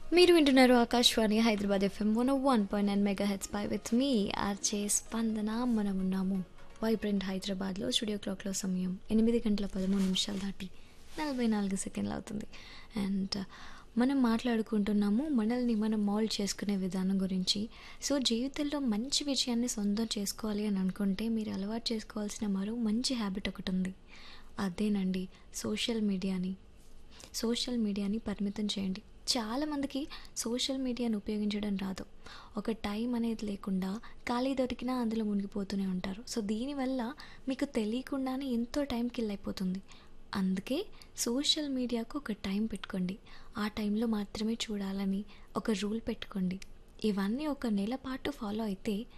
మీరు వింటున్నారు Akashvani Hyderabad FM one one point nine mega heads పై విత్ మీ ఆర్చే స్పందన మనం ఉన్నాము వైబ్రెంట్ హైదరాబాద్లో స్టూడియో క్లాక్లో సమయం ఎనిమిది గంటల పదమూడు నిమిషాలు దాటి నలభై నాలుగు సెకండ్లు అవుతుంది అండ్ మనం మాట్లాడుకుంటున్నాము మనల్ని మనం మౌల్డ్ చేసుకునే విధానం గురించి సో జీవితంలో మంచి విజయాన్ని సొంతం చేసుకోవాలి అని అనుకుంటే మీరు అలవాటు చేసుకోవాల్సిన మరో మంచి హ్యాబిట్ ఒకటి ఉంది అదేనండి సోషల్ మీడియాని సోషల్ మీడియాని పరిమితం చేయండి చాలామందికి సోషల్ మీడియాను ఉపయోగించడం రాదు ఒక టైం అనేది లేకుండా ఖాళీ దొరికినా అందులో మునిగిపోతూనే ఉంటారు సో దీనివల్ల మీకు తెలియకుండానే ఎంతో టైం కిల్ అయిపోతుంది అందుకే సోషల్ మీడియాకు ఒక టైం పెట్టుకోండి ఆ టైంలో మాత్రమే చూడాలని ఒక రూల్ పెట్టుకోండి ఇవన్నీ ఒక నెల పాటు ఫాలో అయితే